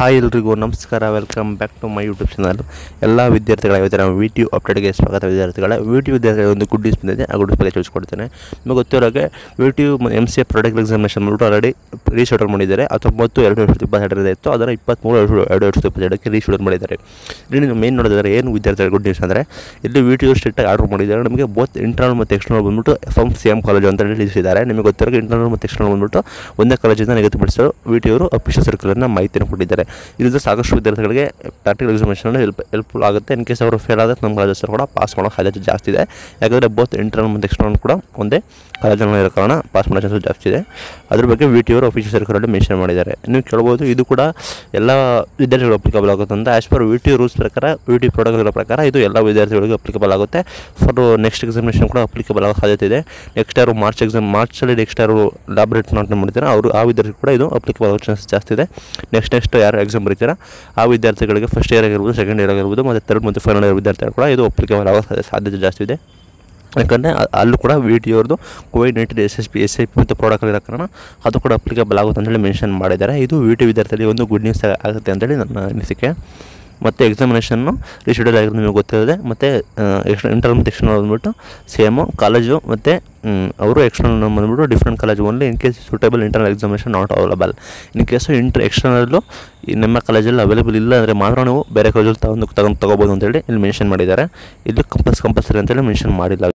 hi ಎಲ್ರಿಗೂ ನಮಸ್ಕಾರ welcome back to my YouTube channel ಎಲ್ಲ ವಿದ್ಯಾರ್ಥಿಗಳ ಇವತ್ತಿನ ವಿ ಟಿ ಅಪ್ಡೇಟ್ಗೆ ಸ್ವಾಗತ ವಿದ್ಯಾರ್ಥಿಗಳ ವಿ ಟಿ ವಿದ್ಯಾರ್ಥಿಗಳ ಒಂದು ಗುಡ್ ನ್ಯೂಸ್ ಬಂದಿದೆ ಆ ಗುಡ್ ನ್ಯೂಸ್ ಬಗ್ಗೆ ತಿಳಿಸ್ಕೊಡ್ತೇನೆ ನಿಮಗೆ ಗೊತ್ತಿರೋಗೆ V T M C A product examination ಮಾಡ್ಬಿಟ್ಟು ಆಲ್ರೆಡಿ ರೀಶೆಡ್ಯೂಲ್ ಮಾಡಿದ್ದಾರೆ ಹತ್ತೊಂಬತ್ತು ಎರಡು ವರ್ಷದ ಇಪ್ಪತ್ತೆರಡರಿಂದ ಇತ್ತು ಅದನ್ನು ಇಪ್ಪತ್ತ್ಮೂರು ಎರಡು ಎರಡು ವರ್ಷದ ಇಪ್ಪತ್ತೆರಡಕ್ಕೆ ರೀಶೆಡ್ಯೂಲ್ ಮಾಡಿದ್ದಾರೆ ಇಲ್ಲಿ ನೀವು ಮೇನ್ ನೋಡಿದರೆ ಏನು ವಿದ್ಯಾರ್ಥಿಗಳ ಗುಡ್ ನ್ಯೂಸ್ ಅಂದರೆ ಇಲ್ಲಿ ವಿ ಟಿ ಯು ಸ್ಟ್ರಿಕ್ಟಾಗಿ ಆರ್ಡರ್ ಮಾಡಿದ್ದಾರೆ ನಮಗೆ ಬೋತ್ ಇಂಟರ್ನಲ್ ಮತ್ತು ಎಕ್ಸ್ಟರ್ನಲ್ ಬಂದ್ಬಿಟ್ಟು ಫ್ರಮ್ ಸಿ ಎಮ್ ಕಾಲೇಜ್ ಅಂತ ಹೇಳಿ ತಿಳಿಸಿದ್ದಾರೆ ನಿಮಗೆ ಗೊತ್ತಿರೋ ಇಂಟರ್ನಲ್ ಮತ್ತು ಎಕ್ಸ್ಟರ್ನಲ್ ಬಂದ್ಬಿಟ್ಟು ಒಂದೇ ಕಾಲೇಜಿಂದ ನಿಗದಿಪಡಿಸಲು ವಿ ಟಿ ಅವರು ಅಫಿಷಿಯಲ್ ಸರ್ಕಲನ್ನು ಮಾಹಿತಿಯನ್ನು ಕೊಟ್ಟಿದ್ದಾರೆ ಇದರಿಂದ ಸಾಕಷ್ಟು ವಿದ್ಯಾರ್ಥಿಗಳಿಗೆ ಪ್ರಾಕ್ಟಿಕಲ್ ಎಕ್ಸಾಮಿನೇಷನ್ ಹೆಲ್ಪ್ ಹೆಲ್ಪ್ಫುಲ್ ಆಗುತ್ತೆ ಇನ್ ಕೇಸ್ ಅವರು ಫೇಲ್ ಆದರೆ ನಮ್ಮ ಕಾಲೇಜಸ್ ಕೂಡ ಪಾಸ್ ಮಾಡೋ ಸಾಧ್ಯತೆ ಜಾಸ್ತಿ ಇದೆ ಯಾಕಂದರೆ ಬೋತ್ ಇಂಟರ್ನಲ್ ಮತ್ತು ಎಕ್ಸ್ಟರ್ನಲ್ ಕೂಡ ಒಂದೇ ಕಾಲೇಜಲ್ಲಿ ಇರೋ ಕಾರಣ ಪಾಸ್ ಮಾಡೋ ಚಾನ್ಸಸ್ ಜಾಸ್ತಿ ಇದೆ ಅದ್ರ ಬಗ್ಗೆ ವಿ ಟಿ ಅವರು ಅಫಿಷಿಯಲ್ ಸರ್ಕಲಲ್ಲಿ ಮೆನ್ಷನ್ ಮಾಡಿದ್ದಾರೆ ನೀವು ಕೇಳ್ಬೋದು ಇದು ಕೂಡ ಎಲ್ಲ ವಿದ್ಯಾರ್ಥಿಗಳು ಅಪ್ಲಿಕಬಲ್ ಆಗುತ್ತೆ ಅಂತ as per V T rules ಪ್ರಕಾರ ವಿ ಟಿ ಪ್ರಾಡಕ್ಟ್ಗಳ ಪ್ರಕಾರ ಇದು ಎಲ್ಲ ವಿದ್ಯಾರ್ಥಿಗಳಿಗೆ ಅಪ್ಲಿಕಬಲ್ ಆಗುತ್ತೆ ಫಾರ್ ನೆಕ್ಸ್ಟ್ ಎಕ್ಸಾಮಿನೇಷನ್ ಕೂಡ ಅಪ್ಲಿಕಬಲ್ ಆಗೋ ಸಾಧ್ಯತೆ ಇದೆ ನೆಕ್ಸ್ಟ್ ಯಾರು ಮಾರ್ಚ್ ಎಕ್ಸಾಮ್ ಮಾರ್ಚಲ್ಲಿ ನೆಕ್ಸ್ಟ್ ಯಾರು ಲ್ಯಾಬ್ರೇಟ್ ನಾಟ್ ಮಾಡ್ತಾರೆ ಅವರು ಆ ವಿದ್ಯಾರ್ಥಿ ಕೂಡ ಇದು ಅಪ್ಲಿಕಬಲ್ ಆಗೋ ಚಾನ್ಸಸ್ ಜಾಸ್ತಿ ಇದೆ ನೆಕ್ಸ್ಟ್ ನೆಕ್ಸ್ಟ್ ಯಾರು ಎಕ್ಸಾಮ್ ಬರೀತೀರಾ ಆ ವಿದ್ಯಾರ್ಥಿಗಳಿಗೆ ಫಸ್ಟ್ ಇಯರ್ ಆಗಿರ್ಬೋದು ಸೆಕೆಂಡ್ ಇಯರ್ ಆಗಿರ್ಬೋದು ಮತ್ತು ಥರ್ಡ್ ಮತ್ತು ಫೈನಲ್ ಇಯರ್ ವಿದ್ಯಾರ್ಥಿಗಳು ಕೂಡ ಇದು ಅಪ್ಲಿಕಬಲ್ ಆಗೋ ಸಾಧ್ಯ- ಸಾಧ್ಯತೆ ಜಾಸ್ತಿ ಇದೆ ಯಾಕಂದರೆ ಅಲ್ಲೂ ಕೂಡ ವಿ ಟಿ ಅವ್ರದ್ದು Covid nineteen S S P S I P ಮತ್ತು ಪ್ರಾಡಕ್ಟ್ ಇರೋ ಕಾರಣ ಅದು ಕೂಡ ಅಪ್ಲಿಕಬಲ್ ಆಗುತ್ತೆ ಅಂತೇಳಿ ಮೆನ್ಷನ್ ಮಾಡಿದ್ದಾರೆ ಇದು ವಿ ಟಿ ವಿದ್ಯಾರ್ಥಿಗಳಿಗೆ ಒಂದು ಗುಡ್ ನ್ಯೂಸ್ ಆಗುತ್ತೆ ಅಂತೇಳಿ ನನ್ನ ಅನಿಸಿಕೆ ಮತ್ತು ಎಕ್ಸಾಮಿನೇಷನ್ನು ರಿಶೆಡ್ಯೂಲ್ ಆಗಿರೋದು ನಿಮಗೆ ಗೊತ್ತಿರೋದೆ ಮತ್ತು ಎಕ್ಸ್ಟ್ರಾ ಇಂಟರ್ನಲ್ ಮತ್ತು ಎಕ್ಸ್ಟರ್ನಲ್ ಬಂದ್ಬಿಟ್ಟು ಸೇಮು ಕಾಲೇಜು ಮತ್ತು ಅವರು ಎಕ್ಸ್ಟರ್ನಲ್ ಬಂದ್ಬಿಟ್ಟು different college only in case suitable internal examination not available in case inter ಎಕ್ಸ್ಟರ್ನಲ್ಲು ನಿಮ್ಮ ಕಾಲೇಜಲ್ಲಿ ಅವೈಲೇಬಲ್ ಇಲ್ಲ ಅಂದರೆ ಮಾತ್ರ ನೀವು ಬೇರೆ ಕಾಲೇಜಲ್ಲಿ ತಗೊಂಡು ತಗೊಂಡು ತೊಗೋಬೋದು ಅಂತೇಳಿ ಇಲ್ಲಿ ಮೆನ್ಷನ್ ಮಾಡಿದ್ದಾರೆ ಇದು ಕಂಪಲ್ಸ್ ಕಂಪಲ್ಸರಿ ಅಂತೇಳಿ ಮೆನ್ಷನ್ ಮಾಡಿಲ್ಲ